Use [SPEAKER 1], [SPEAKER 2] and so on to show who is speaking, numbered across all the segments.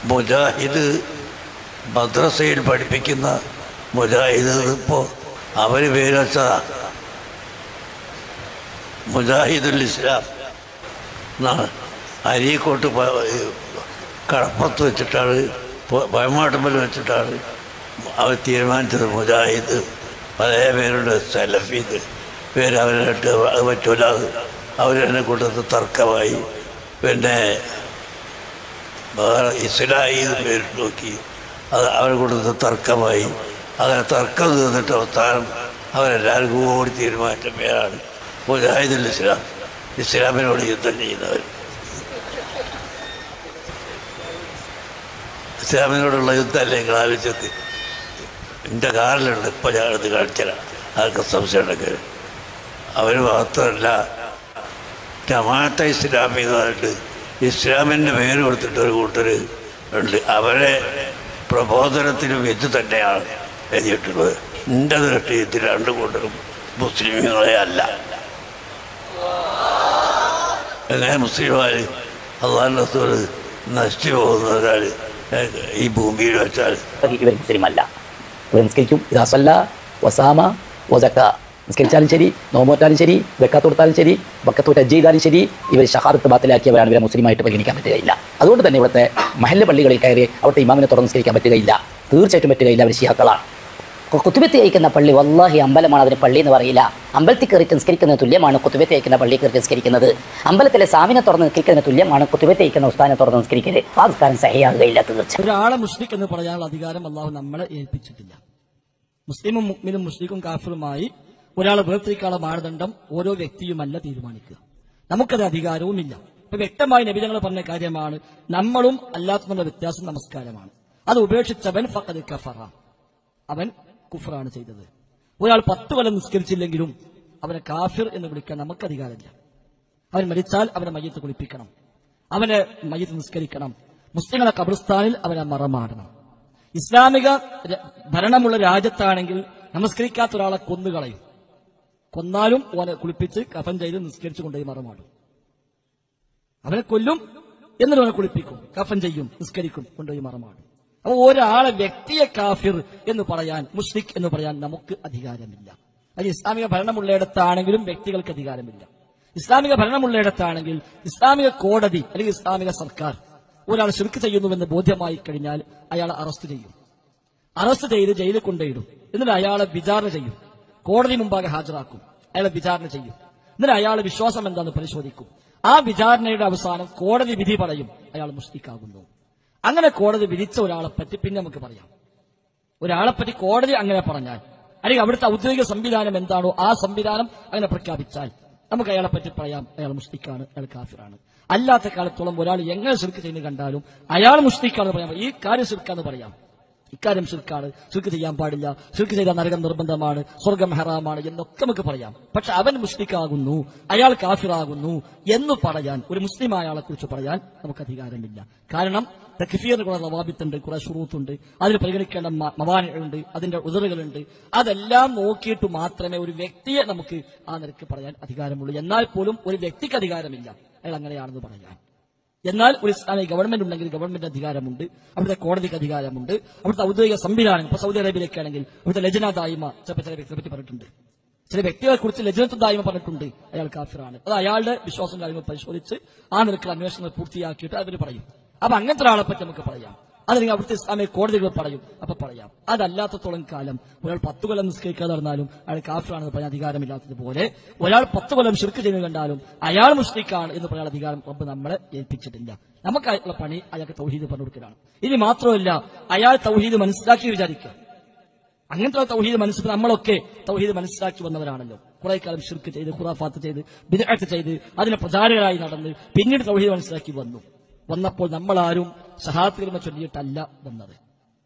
[SPEAKER 1] മുജാഹിദ് മദ്രസയിൽ പഠിപ്പിക്കുന്ന മുജാഹിദ് ഇപ്പോൾ അവർ പേര് വെച്ചതാ മുജാഹിദുൽ ഇസ്ലാം എന്നാണ് അരീക്കോട്ട് പ- കടപ്പുറത്ത് വെച്ചിട്ടാണ് പയമാട്ടമ്പൽ വെച്ചിട്ടാണ് അവർ തീരുമാനിച്ചത് മുജാഹിദ് പല പേരുണ്ട് സലഫീദ് പേര് അവരായിട്ട് അത് പറ്റൂല അവരെന്നെ കൂട്ടത്തിൽ തർക്കമായി പിന്നെ വേറെ ഇസ്ലായി എന്ന് പേര് നോക്കി അത് അവരെ കൂട്ടത്തിൽ തർക്കമായി അങ്ങനെ തർക്കം തീർന്നിട്ട് അവസാനം അവരെല്ലാവരും കൂടി തീരുമാനിച്ച പേരാണ് മുജാഹിദുൽ ഇസ്ലാം ഇസ്ലാമിനോട് യുദ്ധം ചെയ്യുന്നവർ ഇസ്ലാമിനോടുള്ള യുദ്ധമല്ലേ നിങ്ങൾ ആലോചിച്ചത് എൻ്റെ കാറിലുണ്ട് ഇപ്പം ഞാനത് കാണിച്ചതാണ് ആർക്കും സംശയം ഉണ്ടെങ്കിൽ അവർ മാത്രമല്ല ജമാഅത്തെ ഇസ്ലാമി എന്ന് പറഞ്ഞിട്ട് ഇസ്ലാമിൻ്റെ പേര് കൊടുത്തിട്ട് ഒരു കൂട്ടർ ഉണ്ട് അവരെ പ്രബോധനത്തിനും ഇത് തന്നെയാണ് എഴുതിയിട്ടുള്ളത് എൻ്റെ ദൃഷ്ടി ഇത് രണ്ട് കൂട്ടരും മുസ്ലിമുകളെ അല്ല എങ്ങനെ മുസ്ലിമാർ അള്ളാഹ് റസൂൽ നശിച്ചു പോകുന്നവരാൽ ഈ ഭൂമിയിൽ വെച്ചാൽ
[SPEAKER 2] ഇവർ മുസ്ലിം അല്ല ഇവർ നിസ്കരിക്കും ഇതാ സല്ല വസാമ വസക്ക നിസ്കരിച്ചാലും ശരി നോമോറ്റാലും ശരി വെക്കാത്ത് കൊടുത്താലും ശരി വക്കത്തോട്ട് ഹജ്ജ് ചെയ്താലും ശരി ഇവർ ഷഹാദത്ത് ബാത്തിലാക്കിയവരാണ് ഇവരെ മുസ്ലിമായിട്ട് പരിഗണിക്കാൻ പറ്റുകയില്ല അതുകൊണ്ട് തന്നെ ഇവിടുത്തെ മഹല്ല പള്ളികളിൽ കയറി അവിടുത്തെ ഇമാമിനെ തുറന്ന് നിസ്കരിക്കാൻ പറ്റുകയില്ല തീർച്ചയായിട്ടും പറ്റുകയില്ല അവർ ഷിഹാക്കളാണ് കുത്തുബത്തി അയക്കുന്ന പള്ളി വല്ലാഹി അമ്പലമാണ് അതിന് പള്ളി എന്ന് പറയില്ല അമ്പലത്തിൽ കയറി നിസ്കരിക്കുന്നത് തുല്യമാണ് കുത്തുബത്തി അയക്കുന്ന പള്ളി കയറി നിസ്കരിക്കുന്നത് അമ്പലത്തിലെ സാമിനെ തുറന്ന് നിസ്കരിക്കുന്നതിന് തുല്യമാണ് കുത്തുബത്തി അയക്കുന്ന ഉസ്താനെ തുറന്ന് നിസ്കരിക്കരുത് ആ നിസ്കാരം സഹിയാകുകയില്ല തീർച്ച
[SPEAKER 3] ഒരാളെ മുഷ്രിഖ് എന്ന് പറയാനുള്ള അധികാരം അള്ളാഹു നമ്മളെ ഏൽപ്പിച്ചിട്ടില്ല മുസ്ലിമും മുക്മിനും മുസ്ലിഖും കാഫിറുമായി ഒരാളെ വേർതിരിക്കാനുള്ള മാനദണ്ഡം ഓരോ വ്യക്തിയുമല്ല തീരുമാനിക്കുക നമുക്കത് അധികാരവുമില്ല ഇപ്പൊ വ്യക്തമായി നബിതങ്ങൾ പറഞ്ഞ കാര്യമാണ് നമ്മളും അല്ലാത്തതുള്ള വ്യത്യാസം നമസ്കാരമാണ് അത് ഉപേക്ഷിച്ചവൻ ഫഖദ് കഫറ അവൻ കുഫറാണ് ചെയ്തത് ഒരാൾ പത്ത് കൊല്ലം നിസ്കരിച്ചില്ലെങ്കിലും അവനെ കാഫിർ എന്ന് വിളിക്കാൻ നമുക്ക് അധികാരമില്ല അവൻ മരിച്ചാൽ അവനെ മയ്യത്ത് കുളിപ്പിക്കണം അവനെ മയ്യത്ത് നിസ്കരിക്കണം മുസ്ലിങ്ങളെ കബർസ്ഥാനിൽ അവനെ മറമാടണം ഇസ്ലാമിക ര- ഭരണമുള്ള രാജ്യത്താണെങ്കിൽ നമസ്കരിക്കാത്ത ഒരാളെ കൊന്നുകളയും കൊന്നാലും ഓനെ കുളിപ്പിച്ച് കഫൻ ചെയ്ത് നിസ്കരിച്ചു കൊണ്ടുപോയി മറമാടും അവനെ കൊല്ലും എന്നിട്ട് അവനെ കുളിപ്പിക്കും കഫൻ ചെയ്യും നിസ്കരിക്കും കൊണ്ടുപോയി മറമാടും അപ്പൊ ഒരാളെ വ്യക്തിയെ കാഫിർ എന്ന് പറയാൻ മുസ്ലിഖ് എന്ന് പറയാൻ നമുക്ക് അധികാരമില്ല അത് ഇസ്ലാമിക ഭരണമുള്ളയിടത്താണെങ്കിലും വ്യക്തികൾക്ക് അധികാരമില്ല ഇസ്ലാമിക ഭരണമുള്ളയിടത്താണെങ്കിൽ ഇസ്ലാമിക കോടതി അല്ലെങ്കിൽ ഇസ്ലാമിക സർക്കാർ ഒരാൾ ശുരുക്ക് ചെയ്യുന്നുവെന്ന് ബോധ്യമായി കഴിഞ്ഞാൽ അയാളെ അറസ്റ്റ് ചെയ്യും അറസ്റ്റ് ചെയ്ത് ജയിലിൽ കൊണ്ടുപോയിടും എന്നിട്ട് അയാളെ വിചാരണ ചെയ്യും കോടതി മുമ്പാകെ ഹാജരാക്കും അയാളെ വിചാരണ ചെയ്യും എന്നിട്ട് അയാളെ വിശ്വാസം എന്താണെന്ന് പരിശോധിക്കും ആ വിചാരണയുടെ അവസാനം കോടതി വിധി പറയും അയാൾ മുസ്ലിക്കാകുന്നു അങ്ങനെ കോടതി വിധിച്ച ഒരാളെ പറ്റി പിന്നെ നമുക്ക് പറയാം ഒരാളെ പറ്റി കോടതി അങ്ങനെ പറഞ്ഞാൽ അല്ലെങ്കിൽ അവിടുത്തെ ഔദ്യോഗിക സംവിധാനം എന്താണോ ആ സംവിധാനം അങ്ങനെ പ്രഖ്യാപിച്ചാൽ നമുക്ക് അയാളെ പറ്റി പറയാം അയാൾ മുസ്ലിക്കാണ് അയാൾ കാഫിറാണ് അല്ലാത്ത കാലത്തോളം ഒരാൾ എങ്ങനെ ശിർക്ക് ചെയ്യുന്നത് കണ്ടാലും അയാൾ മുസ്ലിക്കാണെന്ന് പറയാം ഈ കാര്യം ശിർക്കാന്ന് പറയാം ഇക്കാര്യം ശിർക്കാണ് ശിർക്ക് ചെയ്യാൻ പാടില്ല ശിർക്ക് ചെയ്താൽ നരകം നിർബന്ധമാണ് സ്വർഗം ഹറാമാണ് എന്നൊക്കെ നമുക്ക് പറയാം പക്ഷെ അവൻ മുസ്ലിക്കാകുന്നു അയാൾ കാഫിറാകുന്നു എന്ന് പറയാൻ ഒരു മുസ്ലിം അയാളെ കുറിച്ച് പറയാൻ നമുക്ക് അധികാരമില്ല കാരണം തക്ഫീറിന് കുറെ റവാബിത്തുണ്ട് കുറെ ഷുറൂത്തുണ്ട് അതിന് പരിഗണിക്കേണ്ട മ- മവാനുകളുണ്ട് അതിന്റെ ഉതിറുകളുണ്ട് അതെല്ലാം നോക്കിയിട്ട് മാത്രമേ ഒരു വ്യക്തിയെ നമുക്ക് ആ നിരക്ക് പറയാൻ അധികാരമുള്ളൂ എന്നാൽ പോലും ഒരു വ്യക്തിക്ക് അധികാരമില്ല അയാൾ അങ്ങനെയാണെന്ന് പറയാൻ എന്നാൽ ഒരു ഇസ്ലാമിക ഗവൺമെന്റ് ഉണ്ടെങ്കിൽ ഗവൺമെന്റ് അധികാരമുണ്ട് അവിടുത്തെ കോടതിക്ക് അധികാരമുണ്ട് അവിടുത്തെ ഔദ്യോഗിക സംവിധാനം ഇപ്പൊ സൗദി അറേബ്യയിലേക്കാണെങ്കിൽ അവിടുത്തെ ലജന ദായിമ ചിലപ്പോൾ ചില വ്യക്തിയെ പറ്റി പറഞ്ഞിട്ടുണ്ട് ചില വ്യക്തികളെ കുറിച്ച് ലജനത്ത് ദായ്മ പറഞ്ഞിട്ടുണ്ട് അയാൾ കാഫിറാണ് അത് അയാളുടെ വിശ്വാസം കാര്യങ്ങൾ പരിശോധിച്ച് ആ നിരക്കിൽ അന്വേഷണങ്ങൾ പൂർത്തിയാക്കിയിട്ട് അവർ പറയും അപ്പൊ അങ്ങനത്തെ ഒരാളെ പറ്റി നമുക്ക് പറയാം അതല്ലെങ്കിൽ അവിടുത്തെ ഇസ്ലാമിക കോടതികൾ പറയും അപ്പൊ പറയാം അതല്ലാത്തത്തോളം കാലം ഒരാൾ പത്ത് കൊല്ലം നിസ്കരിക്കാതെ നടന്നാലും അയാൾ കാഫിറാണെന്ന് പറയാൻ അധികാരമില്ലാത്തതുപോലെ ഒരാൾ പത്ത് കൊല്ലം ശിർക്ക് ചെയ്യുന്നത് കണ്ടാലും അയാൾ മുസ്ലിക്കാണ് എന്ന് പറയാൻ അധികാരം റബ്ബ് നമ്മളെ ഏൽപ്പിച്ചിട്ടില്ല നമുക്ക് അയാളുടെ പണി അയാൾക്ക് തൗഹീദ് പറഞ്ഞു കൊടുക്കലാണ് ഇനി മാത്രമല്ല അയാൾ തൗഹീദ് മനസ്സിലാക്കി വിചാരിക്കുക അങ്ങനത്തെ തൗഹീദ് മനസ്സിൽ നമ്മളൊക്കെ തൗഹീദ് മനസ്സിലാക്കി വന്നവരാണല്ലോ കുറെ കാലം ഷിർക്ക് ചെയ്ത് ഖുറാഫാത്ത് ചെയ്ത് ബിദഅത്ത് ചെയ്ത് അതിന് പ്രചാരകരായി നടന്ന് പിന്നീട് തൗഹീദ് മനസ്സിലാക്കി വന്നു വന്നപ്പോൾ നമ്മളാരും ഷഹാത്തുകളിമ ചൊല്ലിയിട്ടല്ല വന്നത്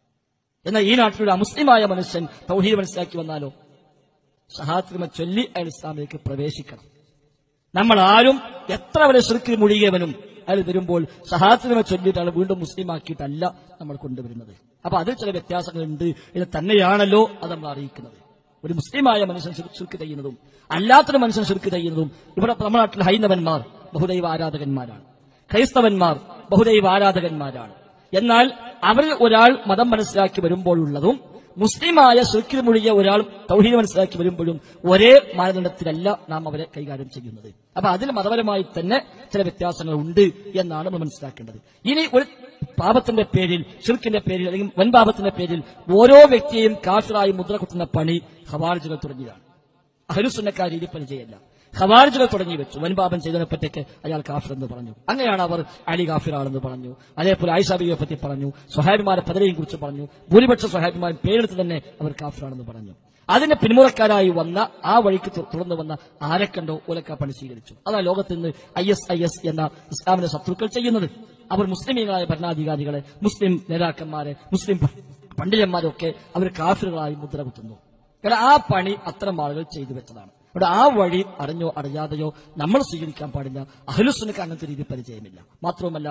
[SPEAKER 3] എന്നാൽ ഈ നാട്ടിലൊരു അമുസ്ലിമായ മനുഷ്യൻ തൗഹീദ് മനസ്സിലാക്കി വന്നാലോ ഷഹാത്തുകളിമ ചൊല്ലി അയാൾ ഇസ്ലാമിലേക്ക് പ്രവേശിക്കണം നമ്മൾ ആരും എത്ര വരെ ശിർക്കിൽ മുഴുകിയവനും അയാൾ വരുമ്പോൾ ഷഹാത്തിനെ ചൊല്ലിയിട്ട് അയാൾ വീണ്ടും മുസ്ലിം ആക്കിയിട്ടല്ല നമ്മൾ കൊണ്ടുവരുന്നത് അപ്പൊ അതിൽ ചില വ്യത്യാസങ്ങളുണ്ട് ഇത് തന്നെയാണല്ലോ അത് നമ്മൾ അറിയിക്കുന്നത് ഒരു മുസ്ലിമായ മനുഷ്യൻ ശിർക്ക് ചെയ്യുന്നതും അല്ലാത്തൊരു മനുഷ്യൻ ശിർക്ക് ചെയ്യുന്നതും ഇവിടെ നമ്മുടെ നാട്ടിൽ ഹൈന്ദവന്മാർ ബഹുദൈവ ആരാധകന്മാരാണ് ക്രൈസ്തവന്മാർ ബഹുദൈവ ആരാധകന്മാരാണ് എന്നാൽ അവരിൽ ഒരാൾ മതം മനസ്സിലാക്കി വരുമ്പോഴുള്ളതും മുസ്ലിമായ ശുക്കിൽ മുഴുകിയ ഒരാൾ തൗഹീദ് മനസ്സിലാക്കി വരുമ്പോഴും ഒരേ മാനദണ്ഡത്തിലല്ല നാം അവരെ കൈകാര്യം ചെയ്യുന്നത് അപ്പൊ അതിൽ മതപരമായി തന്നെ ചില വ്യത്യാസങ്ങൾ ഉണ്ട് എന്നാണ് നമ്മൾ മനസ്സിലാക്കേണ്ടത് ഇനി ഒരു പാപത്തിന്റെ പേരിൽ ഷിർക്കിന്റെ പേരിൽ അല്ലെങ്കിൽ വൻപാപത്തിന്റെ പേരിൽ ഓരോ വ്യക്തിയെയും കാഫിറായി മുദ്ര കുത്തുന്ന പണി ഖവാർജുകൾ തുടങ്ങിയതാണ് അഹരുസുന്നക്കാർ രീതി പണി ചെയ്യല്ല ഖവാർജുകൾ തുടങ്ങി വെച്ചു വൻപാപം ചെയ്തതിനെ പറ്റിയൊക്കെ അയാൾ കാഫിർ എന്ന് പറഞ്ഞു അങ്ങനെയാണ് അവർ അലി കാഫിറാണെന്ന് പറഞ്ഞു അതേപോലെ ആയിഷാബിയെ പറ്റി പറഞ്ഞു സ്വഹാബിമാരെ പലരെയും കുറിച്ച് പറഞ്ഞു ഭൂരിപക്ഷ സ്വഹാബിമാരും പേരെടുത്ത് തന്നെ അവർ കാഫിറാണെന്ന് പറഞ്ഞു അതിന്റെ പിന്മുറക്കാരായി വന്ന ആ വഴിക്ക് തു- തുടർന്ന് വന്ന ആരെക്കണ്ടോ ഓലക്ക പണി സ്വീകരിച്ചു അതാ ലോകത്ത് നിന്ന് ഐ എസ് ഐ എസ് എന്ന ഇസ്ലാമിന്റെ ശത്രുക്കൾ ചെയ്യുന്നത് അവർ മുസ്ലിമീങ്ങളായ ഭരണാധികാരികളെ മുസ്ലിം നേതാക്കന്മാരെ മുസ്ലിം പണ്ഡിതന്മാരൊക്കെ അവർ കാഫിറുകളായി മുദ്ര കുത്തുന്നു കാരണം ആ പണി അത്തരം ആളുകൾ ചെയ്തു വെച്ചതാണ് ഇവിടെ ആ വഴി അറിഞ്ഞോ അറിയാതെയോ നമ്മൾ സ്വീകരിക്കാൻ പാടില്ല അഹ്ലുസുനക്ക് അങ്ങനത്തെ രീതി പരിചയമില്ല മാത്രവുമല്ല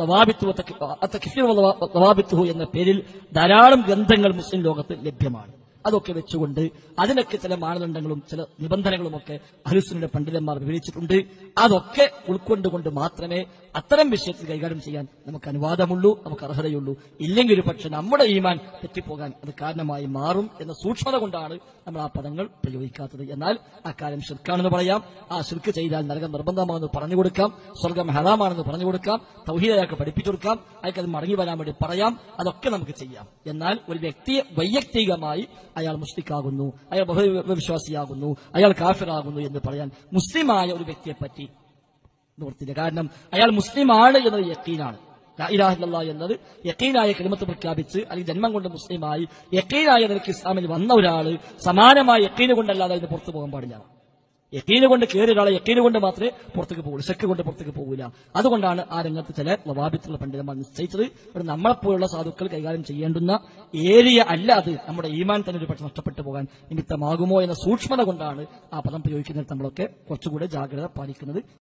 [SPEAKER 3] ലവാബിത്തു എന്ന പേരിൽ ധാരാളം ഗ്രന്ഥങ്ങൾ മുസ്ലിം ലോകത്ത് ലഭ്യമാണ് അതൊക്കെ വെച്ചുകൊണ്ട് അതിനൊക്കെ ചില മാനദണ്ഡങ്ങളും ചില നിബന്ധനകളുമൊക്കെ അഹ്ലുസുനയുടെ പണ്ഡിതന്മാർ വിവരിച്ചിട്ടുണ്ട് അതൊക്കെ ഉൾക്കൊണ്ടുകൊണ്ട് മാത്രമേ അത്തരം വിഷയത്തിൽ കൈകാര്യം ചെയ്യാൻ നമുക്ക് അനുവാദമുള്ളൂ നമുക്ക് അർഹതയുള്ളൂ ഇല്ലെങ്കിൽ ഒരു പക്ഷെ നമ്മുടെ ഈമാൻ തെറ്റിപ്പോകാൻ അത് കാരണമായി മാറും എന്ന സൂക്ഷ്മത കൊണ്ടാണ് നമ്മൾ ആ പദങ്ങൾ പ്രയോഗിക്കാത്തത് എന്നാൽ ആ കാര്യം ശിർക്കാണെന്ന് പറയാം ആ ശിർക്ക് ചെയ്താൽ നരകം നിർബന്ധമാണെന്ന് പറഞ്ഞു കൊടുക്കാം സ്വർഗം ഹറാമാണെന്ന് പറഞ്ഞു കൊടുക്കാം തൗഹീദ് അയാൾക്ക് പഠിപ്പിച്ചു കൊടുക്കാം അയാൾക്ക് അത് മടങ്ങി വരാൻ വേണ്ടി പറയാം അതൊക്കെ നമുക്ക് ചെയ്യാം എന്നാൽ ഒരു വ്യക്തിയെ വൈയക്തികമായി അയാൾ മുസ്ലിക്കാകുന്നു അയാൾ ബഹുവിശ്വാസിയാകുന്നു അയാൾ കാഫിറാകുന്നു എന്ന് പറയാൻ മുസ്ലിമായ ഒരു വ്യക്തിയെ പറ്റി നിവർത്തില്ല കാരണം അയാൾ മുസ്ലിമാണ് എന്നത് യക്കീനാണ് ലാ ഇലാഹ ഇല്ലല്ലാഹ് എന്നത് യക്കീനായ കിളിമത്ത് പ്രഖ്യാപിച്ച് അല്ലെങ്കിൽ ജന്മം കൊണ്ട് മുസ്ലിമായി യക്കീനായ നിലയ്ക്ക് ഇസ്ലാമിൽ വന്ന ഒരാള് സമാനമായ യക്കീന് കൊണ്ടല്ലാതെ അതിന് പുറത്തു പോകാൻ പാടില്ല യക്കീന് കൊണ്ട് കയറിയ ഒരാളെ യക്കീന് കൊണ്ട് മാത്രമേ പുറത്തേക്ക് പോകുള്ളൂ ശക്ക് കൊണ്ട് പുറത്തേക്ക് പോകില്ല അതുകൊണ്ടാണ് ആ രംഗത്ത് ചില ലവാബിത്തുള്ള പണ്ഡിതന്മാർ നിശ്ചയിച്ചത് ഇവിടെ നമ്മളെപ്പോലുള്ള സാധുക്കൾ കൈകാര്യം ചെയ്യേണ്ടുന്ന ഏരിയ അല്ല അത് നമ്മുടെ ഈമാൻ തന്നെ ഒരു പക്ഷെ നഷ്ടപ്പെട്ടു പോകാൻ നിമിത്തമാകുമോ എന്ന സൂക്ഷ്മത കൊണ്ടാണ് ആ പദം പ്രയോഗിക്കുന്നിടത്ത് നമ്മളൊക്കെ കുറച്ചുകൂടെ ജാഗ്രത പാലിക്കുന്നത്